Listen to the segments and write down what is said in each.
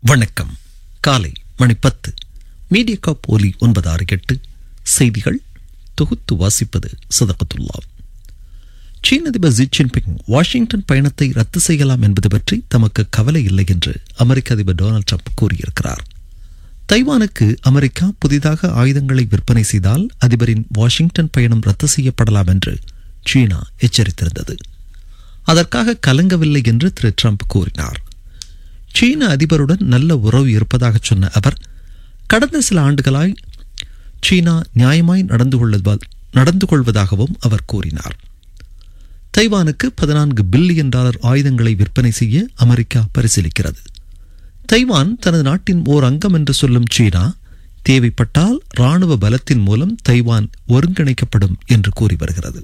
வணக்கம் காலை மணி பத்து மீடியா ஒலி ஒன்பது ஆறு எட்டு செய்திகள் தொகுத்து வாசிப்பது சதகத்துல்லா சீன அதிபர் ஜி ஜின்பிங் வாஷிங்டன் பயணத்தை ரத்து செய்யலாம் என்பது பற்றி தமக்கு கவலை இல்லை என்று அமெரிக்க அதிபர் டொனால்டு ட்ரம்ப் கூறியிருக்கிறார் தைவானுக்கு அமெரிக்கா புதிதாக ஆயுதங்களை விற்பனை செய்தால் அதிபரின் வாஷிங்டன் பயணம் ரத்து செய்யப்படலாம் என்று சீனா எச்சரித்திருந்தது அதற்காக கலங்கவில்லை என்று திரு ட்ரம்ப் கூறினார் சீன அதிபருடன் நல்ல உறவு இருப்பதாக சொன்ன அவர் கடந்த சில ஆண்டுகளாய் சீனா நியாயமாய் நடந்து கொள்வதா நடந்து கொள்வதாகவும் அவர் கூறினார் தைவானுக்கு பதினான்கு பில்லியன் டாலர் ஆயுதங்களை விற்பனை செய்ய அமெரிக்கா பரிசீலிக்கிறது தைவான் தனது நாட்டின் ஓர் அங்கம் என்று சொல்லும் சீனா தேவைப்பட்டால் ராணுவ பலத்தின் மூலம் தைவான் ஒருங்கிணைக்கப்படும் என்று கூறி வருகிறது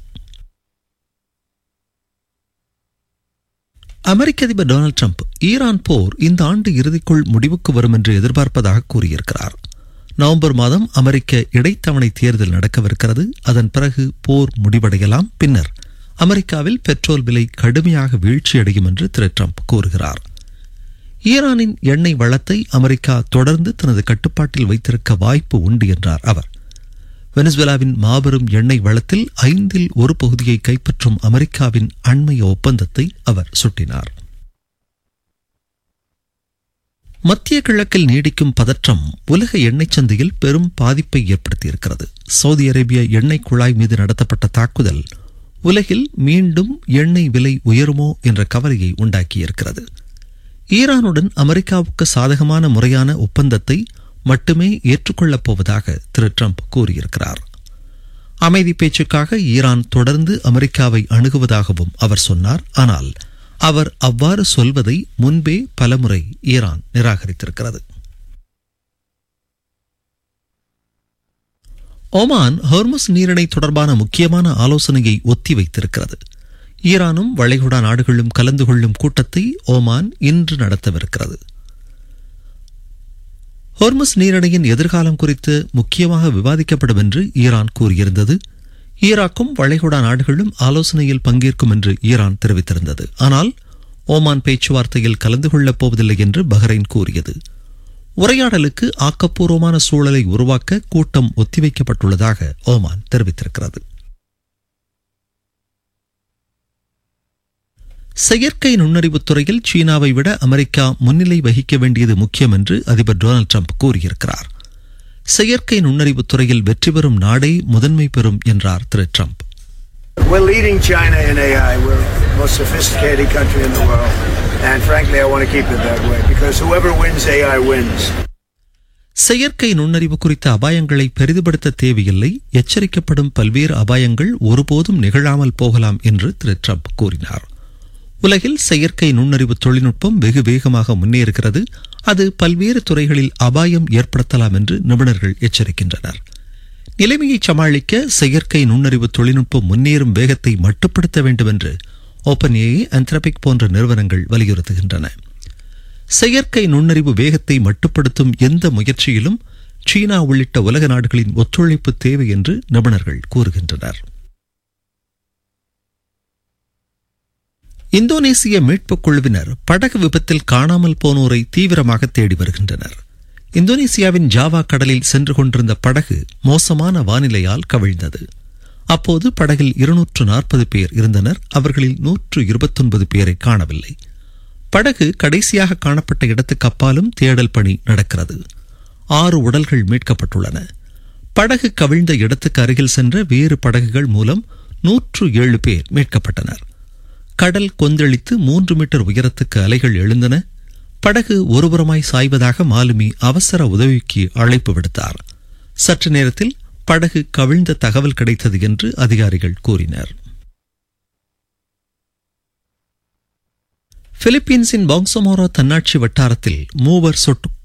அமெரிக்க அதிபர் டொனால்டு ட்ரம்ப் ஈரான் போர் இந்த ஆண்டு இறுதிக்குள் முடிவுக்கு வரும் என்று எதிர்பார்ப்பதாக கூறியிருக்கிறார் நவம்பர் மாதம் அமெரிக்க இடைத்தவணை தேர்தல் நடக்கவிருக்கிறது அதன் பிறகு போர் முடிவடையலாம் பின்னர் அமெரிக்காவில் பெட்ரோல் விலை கடுமையாக வீழ்ச்சியடையும் என்று திரு ட்ரம்ப் கூறுகிறார் ஈரானின் எண்ணெய் வளத்தை அமெரிக்கா தொடர்ந்து தனது கட்டுப்பாட்டில் வைத்திருக்க வாய்ப்பு உண்டு என்றார் அவர் வெனிசுவேலாவின் மாபெரும் எண்ணெய் வளத்தில் ஐந்தில் ஒரு பகுதியை கைப்பற்றும் அமெரிக்காவின் அண்மைய ஒப்பந்தத்தை அவர் சுட்டினார் மத்திய கிழக்கில் நீடிக்கும் பதற்றம் உலக எண்ணெய் சந்தையில் பெரும் பாதிப்பை ஏற்படுத்தியிருக்கிறது சவுதி அரேபிய எண்ணெய் குழாய் மீது நடத்தப்பட்ட தாக்குதல் உலகில் மீண்டும் எண்ணெய் விலை உயருமோ என்ற கவலையை உண்டாக்கியிருக்கிறது ஈரானுடன் அமெரிக்காவுக்கு சாதகமான முறையான ஒப்பந்தத்தை மட்டுமே ஏற்றுக்கொள்ளப் போவதாக திரு ட்ரம்ப் கூறியிருக்கிறார் அமைதி பேச்சுக்காக ஈரான் தொடர்ந்து அமெரிக்காவை அணுகுவதாகவும் அவர் சொன்னார் ஆனால் அவர் அவ்வாறு சொல்வதை முன்பே பலமுறை ஈரான் நிராகரித்திருக்கிறது ஒமான் ஹோர்முஸ் நீரிணை தொடர்பான முக்கியமான ஆலோசனையை ஒத்திவைத்திருக்கிறது ஈரானும் வளைகுடா நாடுகளும் கலந்து கொள்ளும் கூட்டத்தை ஓமான் இன்று நடத்தவிருக்கிறது ஹோர்மஸ் நீரிணையின் எதிர்காலம் குறித்து முக்கியமாக விவாதிக்கப்படும் என்று ஈரான் கூறியிருந்தது ஈராக்கும் வளைகுடா நாடுகளும் ஆலோசனையில் பங்கேற்கும் என்று ஈரான் தெரிவித்திருந்தது ஆனால் ஓமான் பேச்சுவார்த்தையில் கலந்து கொள்ளப் போவதில்லை என்று பஹ்ரைன் கூறியது உரையாடலுக்கு ஆக்கப்பூர்வமான சூழலை உருவாக்க கூட்டம் ஒத்திவைக்கப்பட்டுள்ளதாக ஓமான் தெரிவித்திருக்கிறது செயற்கை நுண்ணறிவுத் துறையில் சீனாவை விட அமெரிக்கா முன்னிலை வகிக்க வேண்டியது முக்கியம் என்று அதிபர் டொனால்டு ட்ரம்ப் கூறியிருக்கிறார் செயற்கை நுண்ணறிவுத் துறையில் வெற்றி பெறும் நாடே முதன்மை பெறும் என்றார் Thiru Trump We're leading China in AI. We're the most sophisticated country in the world. And frankly, I want to keep it that way because whoever wins AI wins. செயற்கை நுண்ணறிவு குறித்த அபாயங்களை பெரிதுபடுத்த தேவையில்லை எச்சரிக்கப்படும் பல்வேறு அபாயங்கள் ஒருபோதும் நிகழாமல் போகலாம் என்று திரு ட்ரம்ப் கூறினார் உலகில் செயற்கை நுண்ணறிவு தொழில்நுட்பம் வெகு வேகமாக முன்னேறுகிறது அது பல்வேறு துறைகளில் அபாயம் ஏற்படுத்தலாம் என்று நிபுணர்கள் எச்சரிக்கின்றனர் நிலைமையை சமாளிக்க செயற்கை நுண்ணறிவு தொழில்நுட்பம் முன்னேறும் வேகத்தை மட்டுப்படுத்த வேண்டும் என்று ஓப்பன் ஏ அந்த்ரபிக் போன்ற நிறுவனங்கள் வலியுறுத்துகின்றன செயற்கை நுண்ணறிவு வேகத்தை மட்டுப்படுத்தும் எந்த முயற்சியிலும் சீனா உள்ளிட்ட உலக நாடுகளின் ஒத்துழைப்பு தேவை என்று நிபுணர்கள் கூறுகின்றனர் இந்தோனேசிய மீட்புக் குழுவினர் படகு விபத்தில் காணாமல் போனோரை தீவிரமாக தேடி வருகின்றனர் இந்தோனேசியாவின் ஜாவா கடலில் சென்று கொண்டிருந்த படகு மோசமான வானிலையால் கவிழ்ந்தது அப்போது படகில் இருநூற்று நாற்பது பேர் இருந்தனர் அவர்களில் நூற்று இருபத்தொன்பது பேரை காணவில்லை படகு கடைசியாக காணப்பட்ட இடத்துக்கு அப்பாலும் தேடல் பணி நடக்கிறது ஆறு உடல்கள் மீட்கப்பட்டுள்ளன படகு கவிழ்ந்த இடத்துக்கு அருகில் சென்ற வேறு படகுகள் மூலம் நூற்று ஏழு பேர் மீட்கப்பட்டனர் கடல் கொந்தளித்து மூன்று மீட்டர் உயரத்துக்கு அலைகள் எழுந்தன படகு ஒருபுறமாய் சாய்வதாக மாலுமி அவசர உதவிக்கு அழைப்பு விடுத்தார் சற்று நேரத்தில் படகு கவிழ்ந்த தகவல் கிடைத்தது என்று அதிகாரிகள் கூறினர் பிலிப்பீன்ஸின் பாங்சமோரோ தன்னாட்சி வட்டாரத்தில் மூவர்